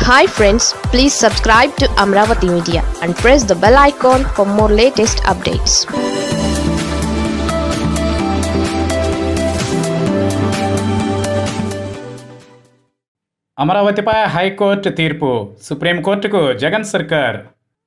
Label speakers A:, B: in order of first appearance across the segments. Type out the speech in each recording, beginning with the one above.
A: hi friends please subscribe to Amaravati media and press the bell icon for more latest updates
B: అమరావతిపై high court తీర్పు సుప్రీంకోర్టుకు జగన్ సర్కార్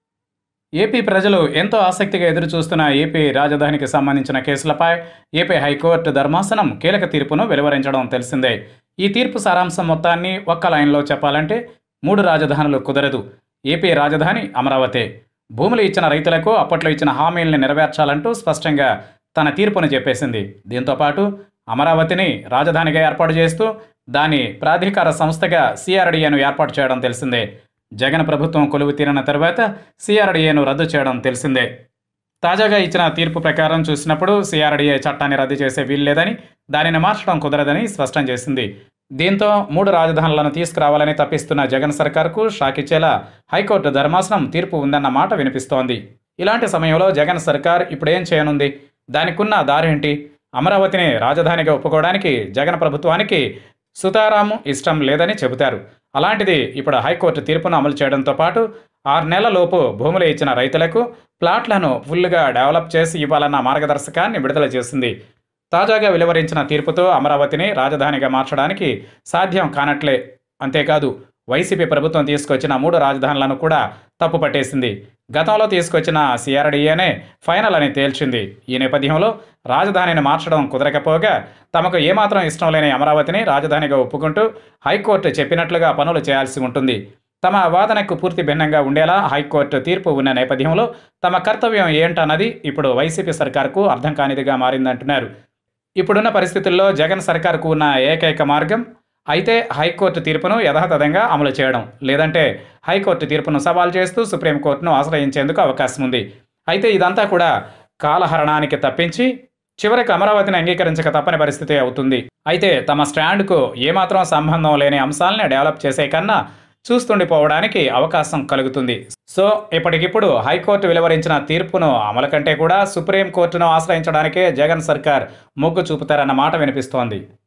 B: AP ప్రజలు ఎంతో ఆసక్తిగా ఎదురుచూస్తున్న ఏపీ రాజధానికి సంబంధించిన కేసులపై ఏపీ హైకోర్టు ధర్మాసనం కీలక తీర్పును వెలువరించడం తెలిసిందే ఈ తీర్పు సారాంశం మొత్తాన్ని ఒక్క లైన్లో చెప్పాలంటే మూడు రాజధానులు కుదరదు ఏపీ రాజధాని అమరావతి భూములు ఇచ్చిన రైతులకు అప్పట్లో ఇచ్చిన హామీల్ని నెరవేర్చాలంటూ స్పష్టంగా తన తీర్పును చెప్పేసింది దీంతోపాటు అమరావతిని రాజధానిగా ఏర్పాటు చేస్తూ దాని ప్రాధికార సంస్థగా సిఆర్డీఏను ఏర్పాటు చేయడం తెలిసిందే జగన్ ప్రభుత్వం కొలువు తీరిన తర్వాత సిఆర్డీఏను రద్దు చేయడం తెలిసిందే తాజాగా ఇచ్చిన తీర్పు ప్రకారం చూసినప్పుడు సిఆర్డీఏ చట్టాన్ని రద్దు చేసే వీల్లేదని దానిని మార్చడం కుదరదని స్పష్టం చేసింది దీంతో మూడు రాజధానులను తీసుకురావాలని తప్పిస్తున్న జగన్ సర్కార్కు షాకిచ్చేలా హైకోర్టు ధర్మాసనం తీర్పు ఉందన్న మాట వినిపిస్తోంది ఇలాంటి సమయంలో జగన్ సర్కార్ ఇప్పుడేం చేయనుంది దానికున్న దారేంటి అమరావతిని రాజధానిగా ఒప్పుకోవడానికి జగన్ ప్రభుత్వానికి సుతారాము ఇష్టం లేదని చెబుతారు అలాంటిది ఇప్పుడు హైకోర్టు తీర్పును అమలు చేయడంతో పాటు ఆరు నెలలలోపు భూములు ఇచ్చిన రైతులకు ప్లాట్లను ఫుల్గా డెవలప్ చేసి ఇవ్వాలన్న మార్గదర్శకాన్ని విడుదల చేసింది తాజాగా వెలువరించిన తీర్పుతో అమరావతిని రాజధానిగా మార్చడానికి సాధ్యం కానట్లే అంతేకాదు వైసీపీ ప్రభుత్వం తీసుకొచ్చిన మూడు రాజధానులను కూడా తప్పుపట్టేసింది గతంలో తీసుకొచ్చిన సిఆర్డీఏనే ఫైనల్ అని తేల్చింది ఈ నేపథ్యంలో రాజధానిని మార్చడం కుదరకపోగా తమకు ఏమాత్రం ఇష్టం లేని అమరావతిని రాజధానిగా ఒప్పుకుంటూ హైకోర్టు చెప్పినట్లుగా పనులు చేయాల్సి ఉంటుంది తమ వాదనకు పూర్తి భిన్నంగా ఉండేలా హైకోర్టు తీర్పు ఉన్న నేపథ్యంలో తమ కర్తవ్యం ఏంటన్నది ఇప్పుడు వైసీపీ సర్కార్కు అర్థం కానిదిగా మారిందంటున్నారు ఇప్పుడున్న పరిస్థితుల్లో జగన్ సర్కార్కు ఉన్న ఏకైక మార్గం అయితే హైకోర్టు తీర్పును యథాతథంగా అమలు చేయడం లేదంటే హైకోర్టు తీర్పును సవాల్ చేస్తూ సుప్రీంకోర్టును ఆశ్రయించేందుకు అవకాశం ఉంది అయితే ఇదంతా కూడా కాలహరణానికి తప్పించి చివరికి అమరావతిని అంగీకరించక తప్పని పరిస్థితి అవుతుంది అయితే తమ స్టాండ్కు ఏమాత్రం సంబంధం లేని అంశాలని డెవలప్ చేసే కన్నా చూస్తుండిపోవడానికి అవకాశం కలుగుతుంది సో ఇప్పటికిప్పుడు హైకోర్టు వెలువరించిన తీర్పును అమలు కంటే కూడా సుప్రీంకోర్టును ఆశ్రయించడానికే జగన్ సర్కార్ మొగ్గు చూపుతారన్న మాట వినిపిస్తోంది